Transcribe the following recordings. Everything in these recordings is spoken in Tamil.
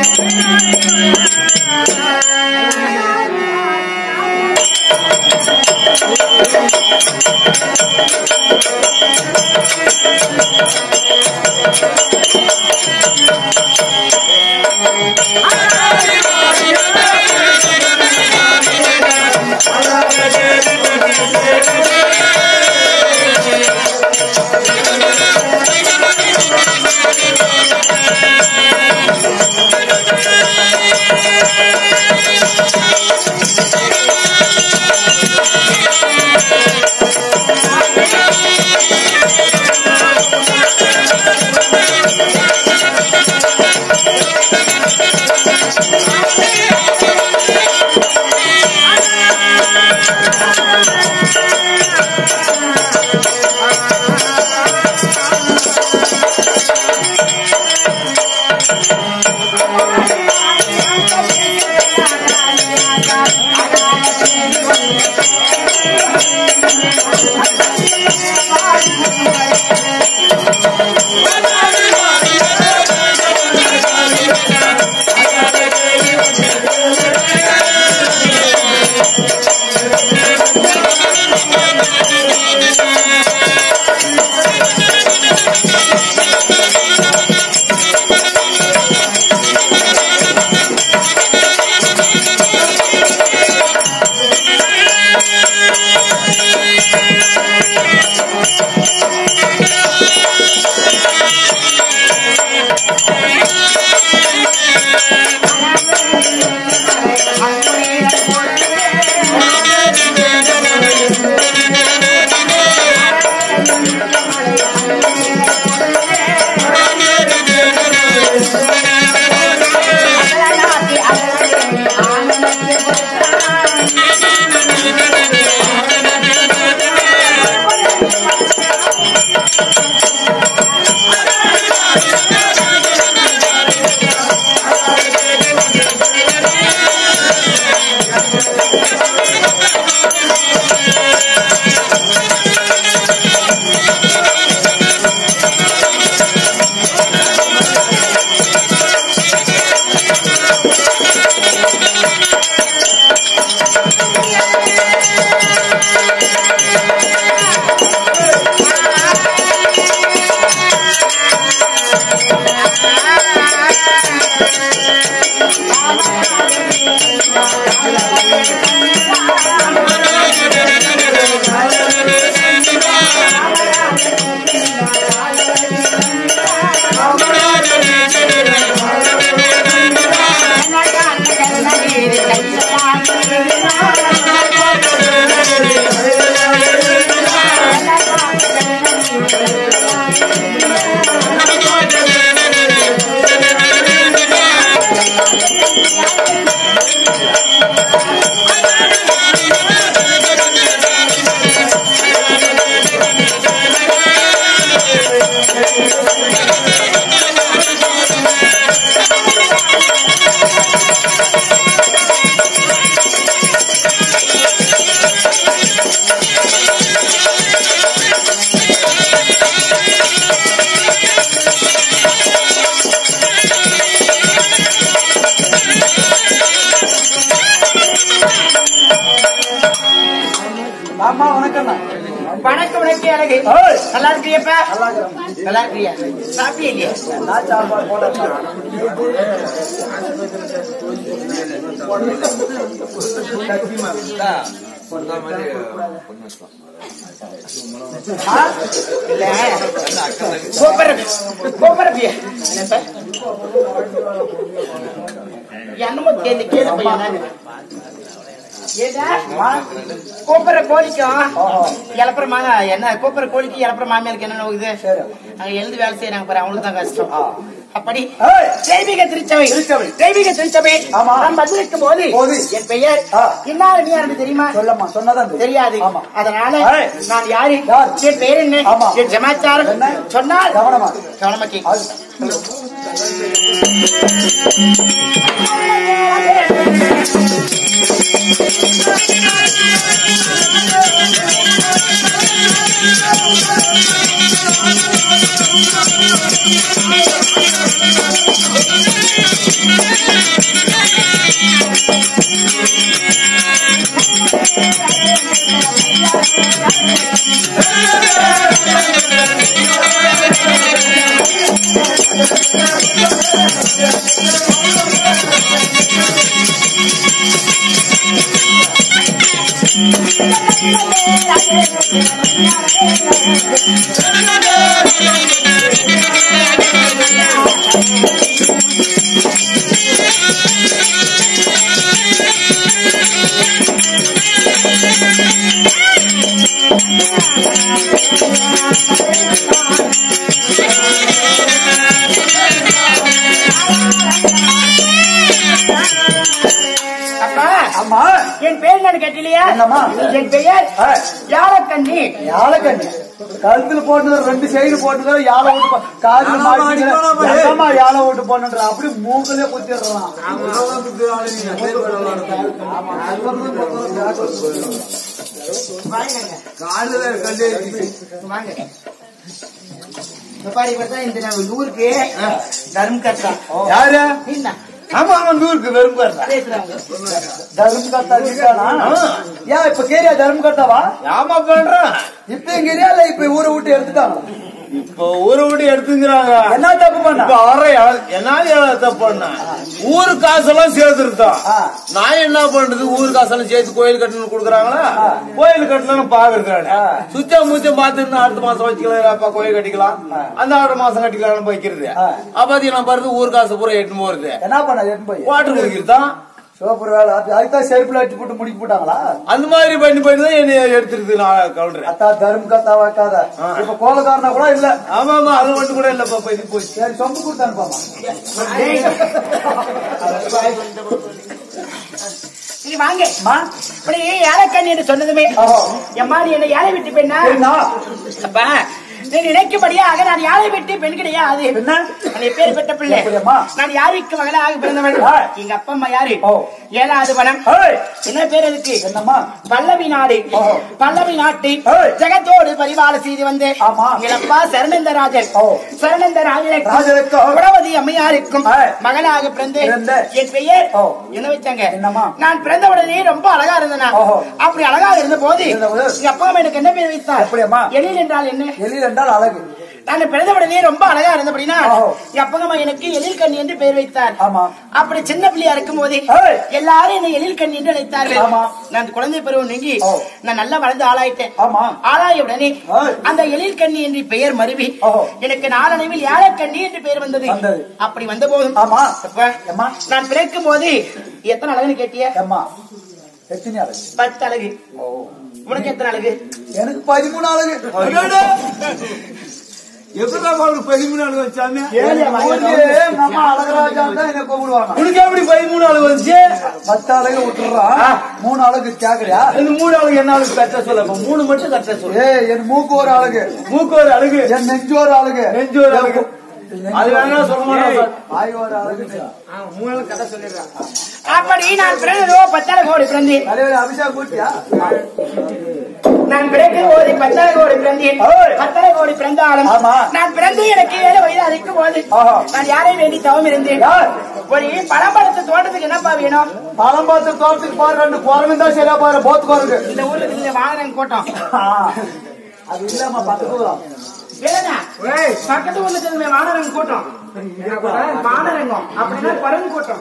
அம்மா வணக்கம் வணக்கம் உனக்கு அழகு ஓய். நல்லா இருக்கியப்பா நல்லா இருக்கிறேன் நல்லா இருக்கியா சாப்பிட்டியா இல்லையா நான் சாப்பாடு போட்டேன் ஆ? இல்ல சூப்பர் சூப்பர் பியா என்னப்பா என்னமோ கேள்வி கேள்வி பையன் ஏடா கூப்பிடுற கோழிக்கும் இழப்புற மாங்க என்ன கூப்பிடுற கோழிக்கு இழப்புற மாமியாருக்கு என்ன நோக்குது சரி. அங்க எழுந்து வேலை செய்யறாங்க பாரு அவங்களுக்கு தான் கஷ்டம் அப்படி ஏய். தெய்வீக திருச்சபை திருச்சபை. தெய்வீக திருச்சபை ஆமா. நான் வந்திருக்கும் போது போது. என் பெயர் ஆ. இன்னார் நீ யாருக்கு தெரியுமா சொல்லம்மா சொன்னதான் தெரியும். தெரியாது ஆமா அதனால ஏய். நான் யாரு யார்? என் பேர் என்ன ஆமா. என் சமாச்சாரம் என்ன? சொன்னால் கவனமா. கவனமா கேட்கு. அது Thank அப்பா ஆமா என் பேர் நான் கேட்டிலையா என்னம்மா? என் பெயர் ஆ. யாழக்கண்ணி யாழக்கண்ணி கழுத்துல போட்டு ரெண்டு சைடு போட்டு யாழை விட்டு போ- காதுல மாட்டிமா யாழை விட்டு போன்ற அப்படி மூக்கலே குத்திடுறான் வாங்க இந்த பாரு இவர்தான் இந்த நம்ம ஊருக்கு தர்ம கர்த்தா யாரு நீங்க ஆமா அவன் ஊருக்கு வெறும் பேசுறாங்க தர்ம கர்த்தா இருக்கானா ஏன் இப்ப கேரியா தர்ம கர்த்தாவா ஆமா பண்றேன் இப்ப எங்க ஏரியால இப்ப ஊரை விட்டு எடுத்துட்டாங்க இப்போ ஊரை விட்டு எடுத்துங்கிறாங்க என்ன தப்பு பண்ண இப்ப அரை என்ன தப்பு பண்ண ஊரு காசெல்லாம் சேர்த்துருத்தான் ஆ. நான் என்ன பண்றது ஊரு காசெல்லாம் சேர்த்து கோயில் கட்டணும் கொடுக்குறாங்களா கோயில் கட்டணும்னு பாக்குறேன் ஆ. சுத்தா முச்சா பார்த்து அடுத்த மாசம் வச்சுக்கலாம் கோயில் கட்டிக்கலாம் அந்த ஆறு மாசம் கட்டிக்கலாம் வைக்கிறது ஆ. அப்ப அது நான் பாருது ஊர் காசு பூரா எட்டு போறது என்ன பண்ண எட்டு போய் வாட்டர் குடிக்கிறதான் சோப்பர் வேலை அது- அதுதான் செருப்புல அடிச்சு போட்டு முடிக்க போட்டாங்களா அந்த மாதிரி பண்ணி பண்ணி தான் என்னை எடுத்துருக்கு நான் கவுண்டர் அத்தா தர்ம கத்தா வைக்காத ஆ. இப்ப கோலக்காரனா கூட இல்ல ஆமா ஆமா அது மட்டும் கூட இல்ல பாப்பா இது போச்சு சரி சொம்பு கொடுத்து அனுப்பாமா நீங்க வாங்க அம்மா இப்படி ஏலக்கண்ணி என்று சொன்னதுமே ஆஹா. எம்மா நீ என்ன ஏழை விட்டு பெண்ணா சரிண்ணா அப்பா நீ நினைக்கும்படியாக நான் யாரை விட்டு பெண் கிடையாது என்ன? நான் பேர் பெற்ற பிள்ளை எப்படியம்மா? நான் யாருக்கு மகளாக பிறந்தவள் ஆ. எங்க அப்பா அம்மா யாரு ஓ. ஏழாவது வனம் ஏய், என்ன பேர் இருக்கு என்னம்மா பல்லவி நாடு ஓ. பல்லவி நாட்டு ஏய். ஜெகத்தோடு பரிவார செய்து வந்து ஆமா. எங்களப்பா சரணந்தராஜன் ஓ. சரணந்தராஜனுக்கும் ராஜனுக்கும் குணவதி அம்மையாருக்கும் ஏய். மகனாக பிறந்து பிறந்த. என் பெயர் ஓ. என்ன வச்சாங்க என்னம்மா? நான் பிறந்த உடனே ரொம்ப அழகா இருந்தேனா ஓஹோ. அப்படி அழகா இருந்த போது இருந்தபோது? எங்க அப்பா அம்மா எனக்கு என்ன பேர் வைத்தார் எப்படியம்மா? எழில் என்றால் என்ன எழில் என்றால் அழகு நான் பிறந்த உடனே ரொம்ப அழகா இருந்தபடினா ஓஹோ. எங்க அப்பா அம்மா எனக்கு எழில் கண்ணி என்று பெயர் வைத்தார் ஆமா. அப்படி சின்ன பிள்ளையா இருக்கும் போதே ஏய். எல்லாரும் என்னை எழில் கண்ணி என்று அழைத்தார்கள் ஆமா. நான் குழந்தை பருவம் நீங்கி ஓ. நான் நல்லா வளர்ந்து ஆளாயிட்டேன் ஆமா ஆளாய உடனே ஏய். அந்த எழில் கண்ணி என்று பெயர் மருவி ஓஹோ. எனக்கு நாளடைவில் ஏழக்கண்ணி என்று பெயர் வந்தது வந்தது. அப்படி வந்த போதும் ஆமா அப்பா, எம்மா நான் பிறக்கும் போது எத்தனை அழகுன்னு கேட்டிய எம்மா எத்தனை அழகு பத்து அழகு உனக்கு எத்தனை அழகு எனக்கு பதிமூணு அழகு எப்படிதான் அவருக்கு பதிமூணு ஆளு வச்சாமே ஊர்லயே எங்க அம்மா அழகராஜா தான் என்ன கூப்பிடுவாங்க உனக்கு எப்படி பதிமூணு ஆளு வந்துச்சு பத்து அழகு விட்டுறான் மூணு அழகு கேக்குறியா இந்த மூணு ஆளுக்கு என்ன ஆளுக்கு கரெக்டா சொல்ல அப்ப மூணு மட்டும் கரெக்டா சொல்லு ஏ என் மூக்கு ஒரு அழகு மூக்கு ஒரு அழகு என் நெஞ்சு ஒரு அழகு நெஞ்சு ஒரு அழகு அது வேணா சொல்ல மாட்டோம் வாய் ஒரு அழகு அப்படி நான் பிறந்ததோ பத்தால கோடி பிறந்தேன் தலைவர் அபிஷேக் கூட்டியா நான் பிறகு ஒரு பத்தால கோடி பிறந்தேன் ஏய். பத்தால கோடி பிறந்தாலும் ஆமா. நான் பிறந்து எனக்கு ஏழு வயது அழைக்கும் போது ஆஹா. நான் யாரை வேண்டி தவம் இருந்தேன் யார் ஒரு பழம்பழத்தை தோட்டத்துக்கு என்னப்பா வேணும் பழம் பார்த்து தோட்டத்துக்கு பாரு ரெண்டு குரங்கு தான் சரியா பாரு போத்து குரங்கு இந்த ஊர்ல இந்த வாகனம் கூட்டம் ஆ, அது இல்லாம பக்கத்து ஊரா வேணா பக்கத்து ஊர்ல இருக்கிற வானரங்க கூட்டம் வானரங்கம் அப்படின்னா பரங்கு கூட்டம்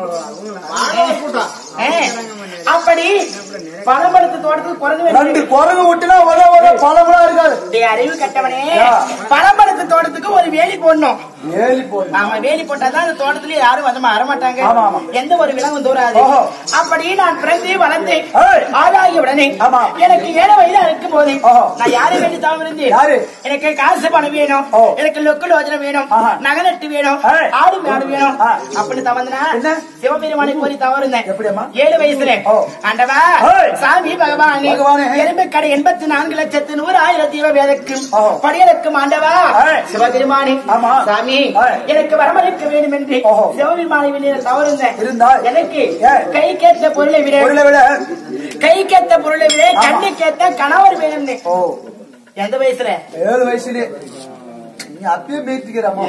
ஏ, அப்படி பழம்பழத்து தோட்டத்துக்கு குறைஞ்சு ரெண்டு குரங்கு விட்டுனா ஒரே ஒரே பழங்களா இருக்காது டேய், அறிவு கட்டவனே யா. பழம்பழத்து தோட்டத்துக்கு ஒரு வேலி போடணும் ஏலி போடு ஆமா வேலி போட்டாதான் அந்த தோட்டத்துல யாரும் வந்து வரமாட்டாங்க ஆமா, ஆமா. எந்த ஒரு விலங்கும் தூராது ஓஹோ. அப்படி நான் பிறந்து வளர்ந்து ஏய். ஆளாகிய உடனே ஆமா. எனக்கு ஏழு வயதா இருக்கும் போது ஓஹோ. நான் யாரை வேண்டி தவம் இருந்தேன் யாரு? எனக்கு காசு பணம் வேணும் ஓ. எனக்கு லொக்கு லோஜனம் வேணும் ஆஹா. நகநட்டு வேணும் ஏய். ஆடு மாடு வேணும் ஆ. அப்படின்னு தவந்தனா என்ன? சிவபெருமானை கோரி தவறுந்தேன் எப்படியம்மா? ஏழு வயசுல ஓ. ஆண்டவா ஏய். சாமி பகவானே பகவானே. எறும்பு கடை எண்பத்தி நான்கு லட்சத்து நூறு ஆயிரம் தீப வேதக்கும் ஓ. படியலுக்கும் ஆண்டவா ஏய். சிவபெருமானே ஆமா. சாமி ஏய். எனக்கு வரமளிக்க வேண்டும் என்று ஓஹோ. சிவபெருமானை வெளியே தவறுந்தேன் இருந்தால்? எனக்கு ஏய். கை கேட்ட பொருளை விட பொருளை விட கை கேட்ட பொருளை விட ஆமா. கண்ணு கேட்ட கணவர் வேணும்னு ஓ எந்த வயசுல ஏழு வயசுலயே நீ அப்பயே மேய்த்திக்கிறம்மா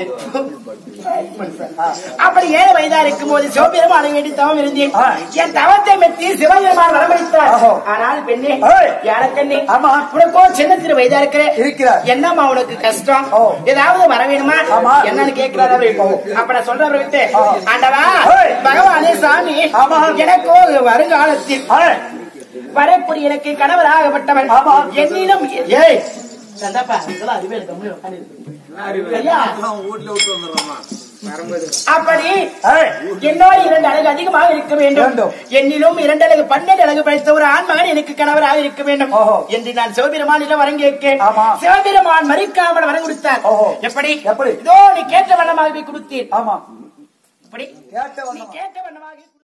அப்படி ஏழு வயதா இருக்கும் போது சிவபெருமானை வேண்டி தவம் இருந்தேன் ஆ. என் தவத்தை மெத்தி சிவபெருமான் வரமளித்தார் ஆஹோ. ஆனால் பெண்ணே ஏய். யாரக்கண்ணே ஆமா. உனக்கோ சின்ன திரு வயதா இருக்கிற இருக்கிறார். என்னம்மா உனக்கு கஷ்டம் ஓ. ஏதாவது வர வேணுமா ஆமா. என்னன்னு கேட்கிறாரு அவரு. அப்ப நான் சொல்றவரை விட்டு ஆ. ஆண்டவா ஏய். பகவானே சாமி ஆமா. எனக்கோ வருங்காலத்தில் ஏய், வரக்கூடிய எனக்கு கணவராகப்பட்டவன் ஆமா. என்னிடம் ஏய் சந்தாப்பா இதெல்லாம் அறிவே கம்மி உட்காந்து ஐயா வீட்டுல விட்டு வந்துடுறோமா அப்படி ஏய், என்னோடு இரண்டு அழகு அதிகமாக இருக்க வேண்டும் வேண்டும். என்னிலும் இரண்டு அழகு பன்னெண்டு அழகு படைத்த ஒரு ஆண்மகன் எனக்கு கணவராக இருக்க வேண்டும் ஓஹோ. என்று நான் சிவபெருமானிடம் வரம் கேட்க ஆமா. சிவபெருமான் மறிக்காமல் வரம் கொடுத்தார் ஓஹோ. எப்படி எப்படி? இதோ நீ கேட்ட வண்ணமாகவே கொடுத்தேன் ஆமா எப்படி கேட்ட நீ வண்ணமா. கேட்ட வண்ணமாக